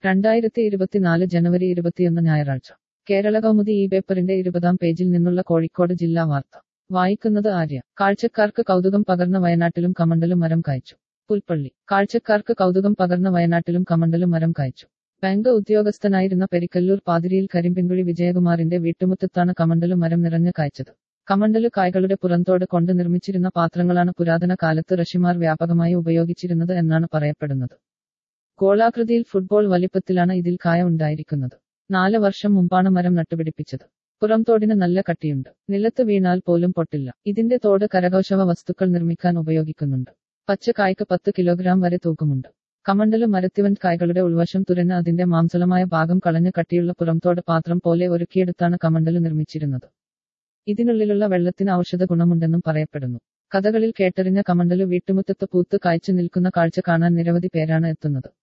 രണ്ടായിരത്തി ഇരുപത്തിനാല് ജനുവരി ഇരുപത്തിയൊന്ന് ഞായറാഴ്ച കേരള കൗമുദി ഈ പേപ്പറിന്റെ ഇരുപതാം പേജിൽ നിന്നുള്ള കോഴിക്കോട് ജില്ലാ വാർത്ത വായിക്കുന്നത് ആര്യ കാഴ്ചക്കാർക്ക് കൗതുകം പകർന്ന വയനാട്ടിലും കമണ്ടലും മരം കായ്ച്ചു പുൽപ്പള്ളി കാഴ്ചക്കാർക്ക് കൗതുകം പകർന്ന വയനാട്ടിലും കമണ്ടലും മരം കായ്ച്ചു ബാങ്ക് ഉദ്യോഗസ്ഥനായിരുന്ന പെരിക്കല്ലൂർ പാതിരിയിൽ കരിമ്പിൻകുഴി വിജയകുമാറിന്റെ വീട്ടുമുറ്റത്താണ് കമണ്ടലു മരം നിറഞ്ഞു കായ്ച്ചത് കമണ്ടലു കായ്കളുടെ പുറന്തോട് കൊണ്ട് നിർമ്മിച്ചിരുന്ന പാത്രങ്ങളാണ് പുരാതന കാലത്ത് ഋഷിമാർ വ്യാപകമായി ഉപയോഗിച്ചിരുന്നത് എന്നാണ് പറയപ്പെടുന്നത് ഗോളാകൃതിയിൽ ഫുട്ബോൾ വലിപ്പത്തിലാണ് ഇതിൽ കായ ഉണ്ടായിരിക്കുന്നത് നാല് വർഷം മുമ്പാണ് മരം നട്ടുപിടിപ്പിച്ചത് പുറംതോടിന് നല്ല കട്ടിയുണ്ട് നിലത്ത് വീണാൽ പോലും പൊട്ടില്ല ഇതിന്റെ തോട് കരകൗശവ വസ്തുക്കൾ നിർമ്മിക്കാൻ ഉപയോഗിക്കുന്നുണ്ട് പച്ച കായ്ക്ക് പത്ത് കിലോഗ്രാം വരെ തൂക്കമുണ്ട് കമണ്ടല് മരത്തിവൻ കായ്കളുടെ ഉൾവശം തുരന്ന് അതിന്റെ മാംസളമായ ഭാഗം കളഞ്ഞ് കട്ടിയുള്ള പുറംതോട് പാത്രം പോലെ ഒരുക്കിയെടുത്താണ് കമണ്ടല് നിർമ്മിച്ചിരുന്നത് ഇതിനുള്ളിലുള്ള വെള്ളത്തിന് ഔഷധ ഗുണമുണ്ടെന്നും പറയപ്പെടുന്നു കഥകളിൽ കേട്ടറിഞ്ഞ കമണ്ടലു വീട്ടുമുറ്റത്ത് പൂത്ത് കായ്ച്ചു നിൽക്കുന്ന കാഴ്ച കാണാൻ നിരവധി പേരാണ് എത്തുന്നത്